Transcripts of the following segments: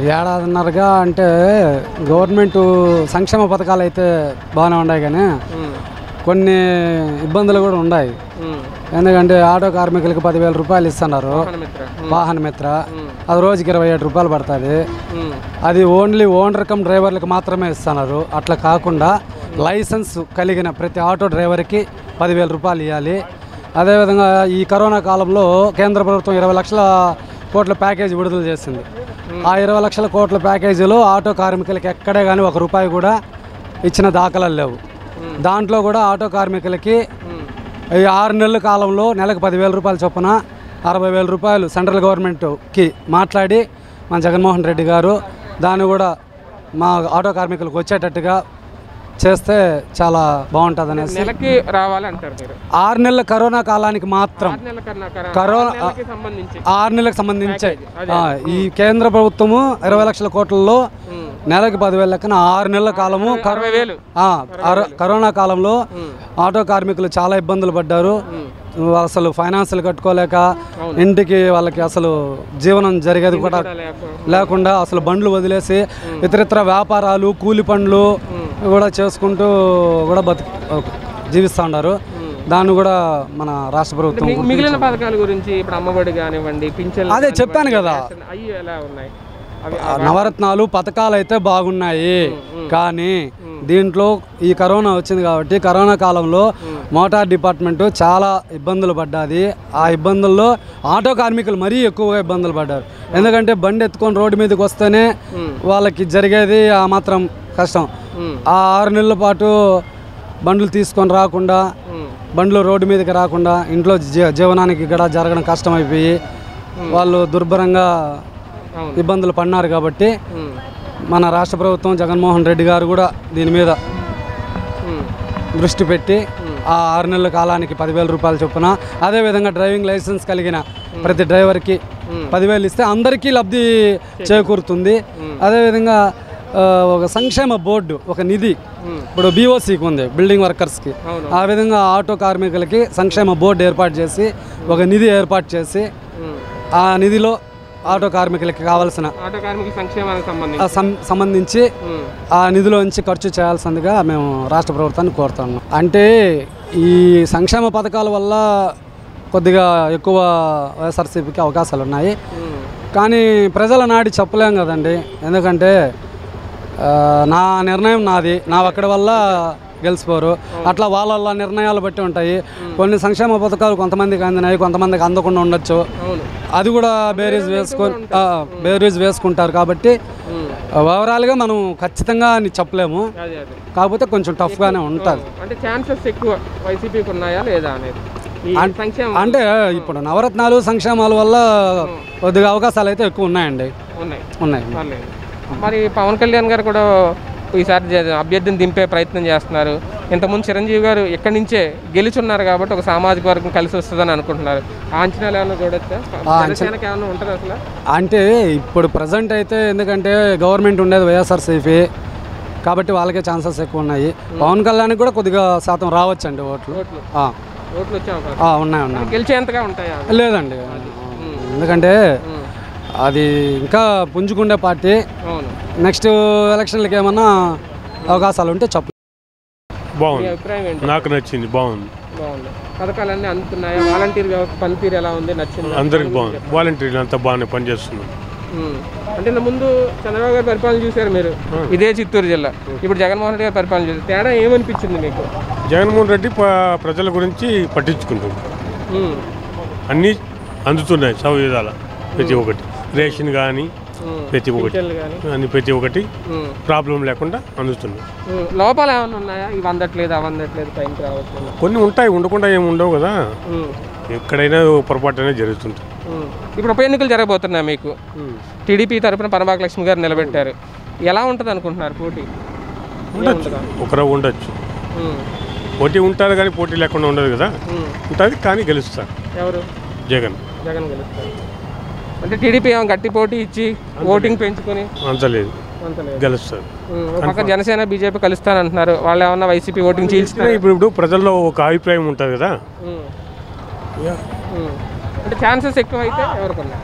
ఏడాదిన్నరగా అంటే గవర్నమెంట్ సంక్షేమ పథకాలు అయితే బాగానే ఉన్నాయి కానీ ఉమ్, కొన్ని ఇబ్బందులు కూడా ఉన్నాయి ఉమ్. ఎందుకంటే ఆటో కార్మికులకు పదివేల రూపాయలు ఇస్తున్నారు మిత్ర వాహన మిత్ర అది రోజుకి ఇరవై ఏడు రూపాయలు పడుతుంది ఉమ్, అది ఓన్లీ ఓనర్ కమ్ డ్రైవర్లకు మాత్రమే ఇస్తున్నారు అట్లా కాకుండా లైసెన్స్ కలిగిన ప్రతి ఆటో డ్రైవర్కి పదివేల రూపాయలు ఇవ్వాలి అదేవిధంగా ఈ కరోనా కాలంలో కేంద్ర ప్రభుత్వం ఇరవై లక్షల కోట్ల ప్యాకేజీ విడుదల చేసింది ఆ ఇరవై లక్షల కోట్ల ప్యాకేజీలో ఆటో కార్మికులకి ఎక్కడే కానీ ఒక రూపాయి కూడా ఇచ్చిన దాఖలాలు లేవు దాంట్లో కూడా ఆటో కార్మికులకి ఈ ఆరు నెలల కాలంలో నెలకు పదివేల రూపాయల చొప్పున అరవై వేల రూపాయలు సెంట్రల్ గవర్నమెంట్కి మాట్లాడి మన జగన్మోహన్ రెడ్డి గారు దాన్ని కూడా మా ఆటో కార్మికులకు వచ్చేటట్టుగా చేస్తే చాలా బాగుంటుంది అనేసి నెలకి రావాలి అంటారు మీరు ఆరు నెలల కరోనా కాలానికి మాత్రం ఆరు నెలల కన్నా కరా- కరోనా ఆరు నెలలకి సంబంధించి ఆరు నెలలకు సంబంధించి ఆ, ఈ కేంద్ర ప్రభుత్వము ఇరవై లక్షల కోట్లలో నెలకి పదివేల లెక్కన ఆరు నెలల కాలము కరో- అరవై వేలు ఆ, అర- కరోనా కాలంలో ఆటో కార్మికులు చాలా ఇబ్బందులు పడ్డారు అసలు ఫైనాన్సులు కట్టుకోలేక ఇంటికి వాళ్ళకి అసలు జీవనం జరిగేది కూడా లేకపోతే లేకుండా అసలు బండ్లు వదిలేసి ఇతరితర వ్యాపారాలు కూలి పనులు కూడా చేసుకుంటూ కూడా బతు జీవిస్తూ ఉన్నారు దాన్ని కూడా మన రాష్ట్ర ప్రభుత్వం మి- మిగిలిన పథకాల గురించి ఇప్పుడు అమ్మఒడి కానివ్వండి పింఛన్ అదే చెప్పాను కదా అవి ఎలా ఉన్నాయి అవి ఆ నవరత్నాలు పథకాలు అయితే బాగున్నాయి కానీ దీంట్లో ఈ కరోనా వచ్చింది కాబట్టి కరోనా కాలంలో మోటార్ డిపార్ట్మెంట్ చాలా ఇబ్బందులు పడ్డాది ఆ ఇబ్బందుల్లో ఆటో కార్మికులు మరీ ఎక్కువగా ఇబ్బందులు పడ్డారు ఎందుకంటే బండి ఎత్తుకొని రోడ్డు మీదకి వస్తేనే వాళ్ళకి జరిగేది ఆ మాత్రం కష్టం ఉమ్. ఆ ఆరు నెలల పాటు బండ్లు తీసుకొని రాకుండా ఉమ్. బండ్లు రోడ్డు మీదకి రాకుండా ఇంట్లో జీ- జీవనానికి కూడా జరగడం కష్టమైపోయి వాళ్ళు దుర్భరంగా అవును. ఇబ్బందులు పడినారు కాబట్టి ఉమ్. మన రాష్ట్ర ప్రభుత్వం జగన్మోహన్ రెడ్డి గారు కూడా దీని మీద ఉమ్. దృష్టి పెట్టి ఆ ఆరు నెలల కాలానికి పదివేల రూపాయలు చొప్పున అదేవిధంగా డ్రైవింగ్ లైసెన్స్ కలిగిన ప్రతి డ్రైవర్కి పదివేలు ఇస్తే అందరికీ లబ్ధి చేకూరుతుంది అదేవిధంగా ఆ, ఒక సంక్షేమ బోర్డు ఒక నిధి ఇప్పుడు బీఓసీకి ఉంది బిల్డింగ్ వర్కర్స్కి అవును. ఆ విధంగా ఆటో కార్మికులకి సంక్షేమ బోర్డు ఏర్పాటు చేసి ఒక నిధి ఏర్పాటు చేసి ఉమ్. ఆ నిధిలో ఆటో కార్మికులకి కావాల్సిన ఆటో కార్మికుల సంక్షేమానికి సంబంధించి ఆ సం- సంబంధించి ఉమ్. ఆ నిధిలోంచి ఖర్చు చేయాల్సిందిగా మేము రాష్ట్ర ప్రభుత్వాన్ని కోరుతున్నాం అంటే ఈ సంక్షేమ పథకాల వల్ల కొద్దిగా ఎక్కువ వైఎస్ఆర్సీపీకి అవకాశాలు ఉన్నాయి ఉమ్. కానీ ప్రజల నాడి చెప్పలేం కదండి ఎందుకంటే ఆ, నా నిర్ణయం నాది నా ఒక్కడి వల్ల గెలిచిపోరు అట్లా వాళ్ళ వాళ్ళ నిర్ణయాలు బట్టి ఉంటాయి కొన్ని సంక్షేమ పథకాలు కొంతమందికి అందినాయి కొంతమందికి అందకుండా ఉండొచ్చు అవును అది కూడా బేరీజ్ వేసుకొని ఆ, బేరీజ్ వేసుకుంటారు కాబట్టి ఉమ్. ఓవరాల్గా మనం ఖచ్చితంగా అని చెప్పలేము అదే అదే కాకపోతే కొంచెం టఫ్గానే ఉంటుంది అంటే ఛాన్సెస్ ఎక్కువ వైసీపీకి ఉన్నాయా లేదా అనేది ఈ సంక్షేమం అంటే ఇప్పుడు నవరత్నాలు సంక్షేమాల వల్ల కొద్దిగా అవకాశాలు అయితే ఎక్కువ ఉన్నాయండి ఉన్నాయి ఉన్నాయి పర్లేదు మరి పవన్ కళ్యాణ్ గారు కూడా ఈసారి జ- అభ్యర్థిని దింపే ప్రయత్నం చేస్తున్నారు ఇంతకుముందు చిరంజీవి గారు ఎక్కడి నుంచే గెలుచున్నారు కాబట్టి ఒక సామాజిక వర్గం కలిసి వస్తుందని అనుకుంటున్నారు ఆ అంచనాలు ఏమైనా చూడొచ్చా జనసేనకి ఏమైనా ఉంటుంది అసలు అంటే ఇప్పుడు ప్రజెంట్ అయితే ఎందుకంటే గవర్నమెంట్ ఉండేది వైఎస్ఆర్సీపీ కాబట్టి వాళ్ళకే ఛాన్సెస్ ఎక్కువ ఉన్నాయి పవన్ కళ్యాణ్కి కూడా కొద్దిగా శాతం రావచ్చండి ఓట్లు ఓట్లు ఆ, ఓట్లు వచ్చే అవకాశం ఆ, ఉన్నాయి ఉన్నాయి గెలిచేంతగా ఉంటాయా లేదండి ఎందుకంటే ఉమ్. అది ఇంకా పుంజుకుండే పార్టీ అవును నెక్స్ట్ ఎలక్షన్లకి ఏమన్నా అవకాశాలు ఉంటే చెప్పు మీ బాగుంది అభిప్రాయం ఏంటి నాకు నచ్చింది బాగుంది బాగుంది పథకాలన్నీ అందుతున్నాయా వాలంటీర్ వ్యవస్థ పనితీరు ఎలా ఉంది నచ్చింది అందరికి బాగుంది వాలంటీర్లు అంతా బాగానే పనిచేస్తున్నారు అంటే ఇంత ముందు చంద్రబాబు గారి పరిపాలన చూశారు మీరు ఇదే చిత్తూరు జిల్లా ఇప్పుడు జగన్మోహన్ రెడ్డి గారి పరిపాలన చూసారు తేడా ఏమనిపించింది మీకు జగన్మోహన్ రెడ్డి ప- ప్రజల గురించి పట్టించుకుంటుంది ఉమ్. అన్నీ అందుతున్నాయి సౌవిధాల ప్రతి ఒక్కటి రేషన్ కానీ ఉమ్. ప్రతి ఒక్కటి పింఛన్లు కానీ అన్ని ప్రతి ఒక్కటి ఉమ్. ప్రాబ్లం లేకుండా అందుతున్నాయి ఉమ్. లోపాలు ఏమైనా ఉన్నాయా ఇవి అందట్లేదు అవి అందట్లేదు పైకి రావట్లేదు కొన్ని ఉంటాయి ఉండకుండా ఏమి ఉండవు కదా ఉమ్. ఎక్కడైనా పొరపాటు జరుగుతుంటుంది ఉమ్. ఇప్పుడు ఉప ఎన్నికలు జరగబోతున్నాయి మీకు టీడీపీ తరపున పరమాక లక్ష్మి గారు నిలబెట్టారు ఎలా ఉంటుంది అనుకుంటున్నారు పోటీ ఉండొచ్చు ఒకరు ఉండొచ్చు ఉమ్. పోటీ ఉంటారు కానీ పోటీ లేకుండా ఉండదు కదా ఉమ్. ఉంటుంది కానీ గెలుస్తారు ఎవరు జగన్ జగన్ గెలుస్తారు అంటే టీడీపీ ఏమో గట్టి పోటీ ఇచ్చి ఓటింగ్ పెంచుకొని అంతలేదు అంత లేదు గెలుస్తారు ఉమ్, ఒక పక్క జనసేన బీజేపీ కలుస్తానంటున్నారు వాళ్ళు ఏమన్నా వైసీపీ ఓటింగ్ చీల్చుతారు ఇప్పుడు ఇప్పుడు ప్రజల్లో ఒక అభిప్రాయం ఉంటుంది కదా ఉమ్. ఉమ్. అంటే ఛాన్సెస్ ఎక్కువ అయితే ఎవరికి ఉన్నాయి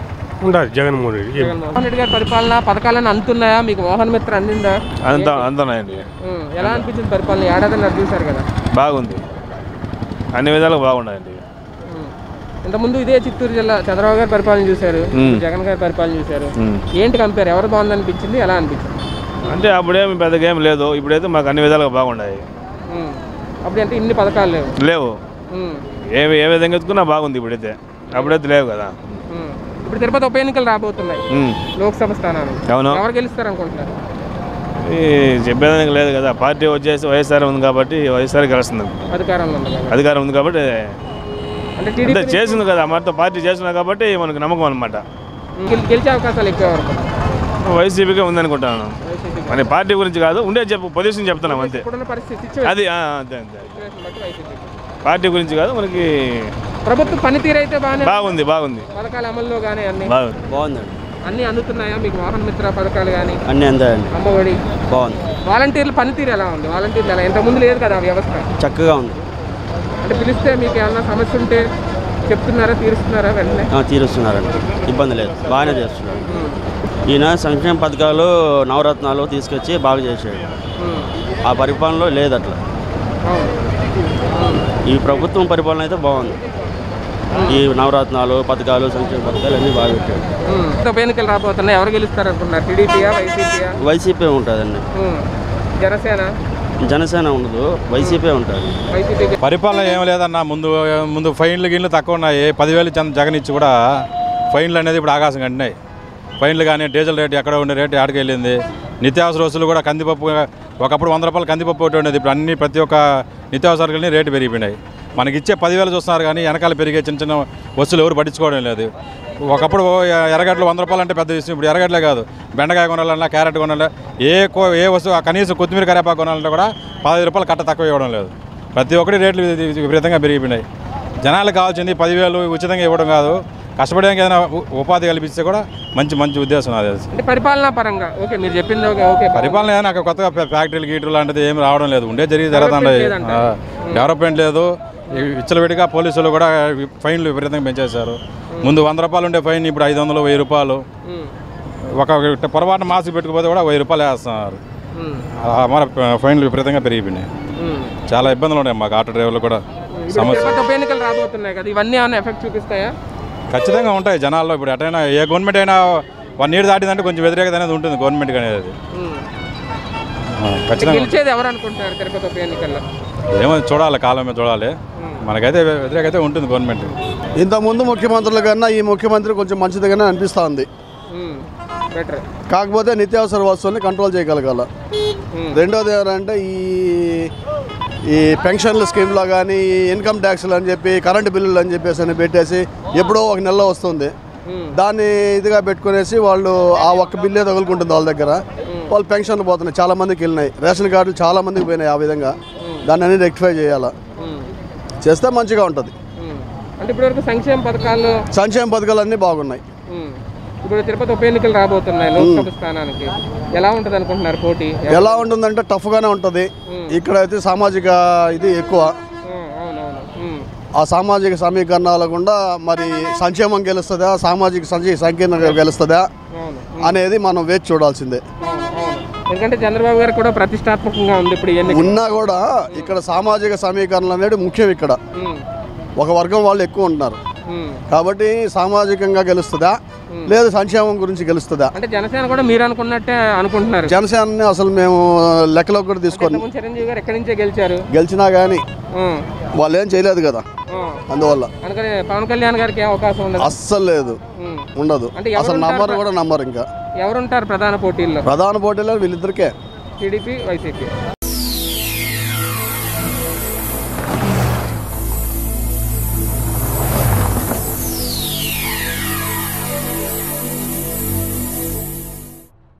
ఉండాలి జగన్మోహన్ రెడ్డి ఏం- జగన్మోహన్ రెడ్డి గారి పరిపాలన పథకాలను అందుతున్నాయా మీకు మోహన్ మిత్ర అందిందా అంత అంతనాయండి ఉమ్, ఎలా అనిపించింది పరిపాలన ఏడాదిన్నర చూశారు కదా బాగుంది అన్ని విధాలుగా బాగున్నాయండి ఉమ్. ఇంతకుముందు ఇదే చిత్తూరు జిల్లా చంద్రబాబు గారి పరిపాలన చూశారు ఉమ్. జగన్ గారి పరిపాలన చూశారు ఉమ్. ఏంటి కంపేర్ ఎవరు బాగుంది అనిపించింది ఎలా అనిపించింది అంటే అప్పుడేమి పెద్దగా ఏం లేదు ఇప్పుడైతే మాకు అన్ని విధాలుగా బాగున్నాయి ఉమ్. అప్పుడు అంటే ఇన్ని పథకాలు లేవు లేవు ఉమ్. ఏ ఏ విధంగా ఎత్తుకున్నా బాగుంది ఇప్పుడైతే అప్పుడైతే లేవు కదా ఉమ్. ఇప్పుడు తిరుపతి ఉప ఎన్నికలు రాబోతున్నాయి ఉమ్. లోక్సభ స్థానాలు అవును ఎవరు గెలుస్తారు అనుకుంటున్నారు ఈ చెప్పేదానికి లేదు కదా పార్టీ వచ్చేసి వైఎస్ఆర్ ఉంది కాబట్టి వైఎస్ఆర్ గెలుస్తుంది అధికారంలో ఉంది కదా అధికారం ఉంది కాబట్టి అంటే అంతే టీడీపీ చేసింది కదా మనతో పార్టీ చేస్తున్నా కాబట్టి మనకు నమ్మకం అనమాట గెల్- గెలిచే అవకాశాలు ఎక్కువ వరకు వైసీపీకే ఉందనుకుంటాను మన పార్టీ గురించి కాదు ఉండే చెప్పు పొజిషన్ చెప్తున్నాం అంతే ఇప్పుడున్న పరిస్థితి సిచ్యువేషన్ అది ఆ, అంతే అంతే బట్టి వైసీపీ పార్టీ గురించి కాదు మనకి ప్రభుత్వ పనితీరు అయితే బాగానే బాగుంది బాగుంది పథకాల అమల్లో కానీ అన్ని బాగుంది బాగుందండి అన్ని అందుతున్నాయా మీకు వాహన మిత్ర పథకాలు కానీ అన్నీ అందాయండి అమ్మఒడి బాగుంది వాలంటీర్ల పనితీరు ఎలా ఉంది వాలంటీర్లు ఎలా ఇంతకుముందు లేదు కదా ఆ వ్యవస్థ చక్కగా ఉంది అంటే పిలిస్తే మీకు ఏమన్నా సమస్య ఉంటే చెప్తున్నారా తీరుస్తున్నారా వెంటనే ఆ, తీరుస్తున్నారండి ఇబ్బంది లేదు బాగానే చేస్తున్నారు ఈయన సంక్షేమ పథకాలు నవరత్నాలు తీసుకొచ్చి బాగా చేశాడు ఉమ్. ఆ పరిపాలనలో లేదు అట్లా అవును ఈ ప్రభుత్వం పరిపాలన అయితే బాగుంది ఈ నవరత్నాలు పథకాలు సంక్షేమ పథకాలు అన్నీ బాగా పెట్టాడు ఉమ్. ఉప ఎన్నికలు రాబోతున్నాయి ఎవరు గెలుస్తారు అనుకున్నారు టీడీపీయా వైసీపీయా వైసీపీ ఉంటుందండి ఉమ్. జనసేన జనసేన ఉండదు వైసీపీ ఉంటుంది వైసీపీ పరిపాలన ఏం లేదన్న ముందు ముందు ఫైన్లు గిన్లు తక్కువ ఉన్నాయి పదివేలు చంద జగన్ ఇచ్చి కూడా ఫైన్లు అనేది ఇప్పుడు ఆకాశం కంటున్నాయి ఫైన్లు కానీ డీజిల్ రేటు ఎక్కడ ఉండే రేటు ఆడికి వెళ్ళింది నిత్యావసర వస్తువులు కూడా కందిపప్పు ఒకప్పుడు వంద రూపాయలు కందిపప్పు ఒకటి ఉండేది ఇప్పుడు అన్ని ప్రతి ఒక్క నిత్యావసరాలకి రేటు పెరిగిపోయినాయి మనకి ఇచ్చే పదివేలు చూస్తున్నారు కానీ వెనకాల పెరిగే చిన్న చిన్న వస్తువులు ఎవరు పట్టించుకోవడం లేదు ఒకప్పుడు ఎ- ఎర్రగడ్డలు వంద రూపాయలు అంటే పెద్ద విషయం ఇప్పుడు ఎర్రగడ్డలే కాదు బెండకాయ కొనాలన్నా క్యారెట్ కొనాలి ఏ కో ఏ వస్తువు కనీసం కొత్తిమీర కరేపాకు కొనాలంటే కూడా పదహైదు రూపాయలు కట్ట తక్కువ ఇవ్వడం లేదు ప్రతి ఒక్కటి రేట్లు వి- వి- విపరీతంగా పెరిగిపోయినాయి జనాలకు కావాల్సింది పదివేలు ఉచితంగా ఇవ్వడం కాదు కష్టపడడానికి ఏదైనా ఉ- ఉపాధి కల్పిస్తే కూడా మంచి మంచి ఉద్దేశం అది అంటే పరిపాలనా పరంగా ఓకే మీరు చెప్పింది ఓకే ఓకే పరిపాలన ఏదైనా నాకు కొత్తగా ఫ్యా- ఫ్యాక్టరీలు గీటర్లు లాంటిది ఏమి రావడం లేదు ఉండే జరిగి జరుగుతుంది లేదంట. డెవలప్మెంట్ లేదు ఈ విచ్చలవిడిగా పోలీసులు కూడా వి- ఫైన్లు విపరీతంగా పెంచేశారు ముందు వంద రూపాయలు ఉండే ఫైన్ ఇప్పుడు ఐదు వందలు వెయ్యి రూపాయలు ఉమ్. ఒక పొరపాటు మాస్క్ పెట్టుకుపోతే కూడా వెయ్యి రూపాయలు వేస్తున్నారు ఉమ్. ఆ మన ఫైన్లు విపరీతంగా పెరిగిపోయినాయి ఉమ్. చాలా ఇబ్బందులు ఉన్నాయి మాకు ఆటో డ్రైవర్లు కూడా ఇప్పుడు సమస్య తిరుపతి ఉప ఎన్నికలు రాబోతున్నాయి కదా ఇవన్నీ ఏమైనా ఎఫెక్ట్ చూపిస్తాయా ఖచ్చితంగా ఉంటాయి జనాల్లో ఇప్పుడు ఎటైనా ఏ గవర్నమెంట్ అయినా వన్ ఇయర్ దాటిందంటే కొంచెం వ్యతిరేకత అనేది ఉంటుంది గవర్నమెంట్ అనేది ఉమ్. ఆ, ఖచ్చితంగా ఉంటుంది. గెలిచేది ఎవరు అనుకుంటున్నారు తిరుపతి ఉప ఎన్నికల్లో ఏమో చూడాలి కాలమే చూడాలి మనకైతే వ్యతిరేకత ఉంటుంది గవర్నమెంట్ ఇంతకుముందు ముఖ్యమంత్రుల కన్నా ఈ ముఖ్యమంత్రి కొంచెం మంచిదిగానే అనిపిస్తూ ఉంది బెటర్ కాకపోతే నిత్యావసర వస్తువుల్ని కంట్రోల్ చేయగలగాల రెండోది ఏంటంటే ఈ ఈ పెన్షన్ల స్కీమ్లో కానీ ఇన్కమ్ ట్యాక్స్లు అని చెప్పి కరెంటు బిల్లులు అని చెప్పేసి అని పెట్టేసి ఎప్పుడో ఒక నెలలో వస్తుంది దాన్ని ఇదిగా పెట్టుకునేసి వాళ్ళు ఆ ఒక్క బిల్లే తగులుకుంటుంది వాళ్ళ దగ్గర వాళ్ళు పెన్షన్ పోతున్నాయి చాలా మందికి వెళ్ళినాయి రేషన్ కార్డులు చాలా మందికి పోయినాయి ఆ విధంగా దాన్ని అన్ని రెక్టిఫై చేయాలా చేస్తే మంచిగా ఉంటుంది అంటే ఇప్పటివరకు సంక్షేమ పథకాలు సంక్షేమ పథకాలు అన్నీ బాగున్నాయి ఉమ్. ఇప్పుడు తిరుపతి ఉప ఎన్నికలు రాబోతున్నాయి లోక్సభ స్థానానికి ఎలా ఉంటుంది అనుకుంటున్నారు పోటీ ఎలా ఉంటుందంటే టఫ్గానే ఉంటుంది ఇక్కడైతే సామాజిక ఇది ఎక్కువ ఉమ్, అవునవును ఉమ్. ఆ సామాజిక సమీకరణాల గుండా మరి సంక్షేమం గెలుస్తుందా సామాజిక సంక్షే సంకీర్ణ గెలుస్తుందా అవును అనేది మనం వేచి చూడాల్సిందే అవును అవును ఎందుకంటే చంద్రబాబు గారు కూడా ప్రతిష్టాత్మకంగా ఉంది ఇప్పుడు ఈ ఎన్నిక ఉన్నా కూడా ఇక్కడ సామాజిక సమీకరణలు అనేది ముఖ్యం ఇక్కడ ఉమ్, ఒక వర్గం వాళ్ళు ఎక్కువ ఉంటున్నారు ఉమ్. కాబట్టి సామాజికంగా గెలుస్తుందా లేదు సంక్షేమం గురించి గెలుస్తుందా అంటే జనసేన కూడా మీరు అనుకున్నట్టే అనుకుంటున్నారు జనసేనని అసలు మేము లెక్కలోకి కూడా తీసుకొని ఇంతకుముందు చిరంజీవి గారు ఎక్కడి నుంచే గెలిచారు గెలిచినా కానీ ఉమ్, వాళ్ళు ఏం చేయలేదు కదా ఉమ్. అందువల్ల అందుకని పవన్ కళ్యాణ్ గారికి ఏం అవకాశం ఉండదు అస్సలు లేదు ఉమ్. ఉండదు అంటే ఎవరు అసలు ఉంటారు? నమ్మరు కూడా నమ్మరు ఇంకా ఎవరుంటారు ప్రధాన పోటీల్లో ప్రధాన పోటీలో వీళ్ళిద్దరికే టీడీపీ వైసీపీ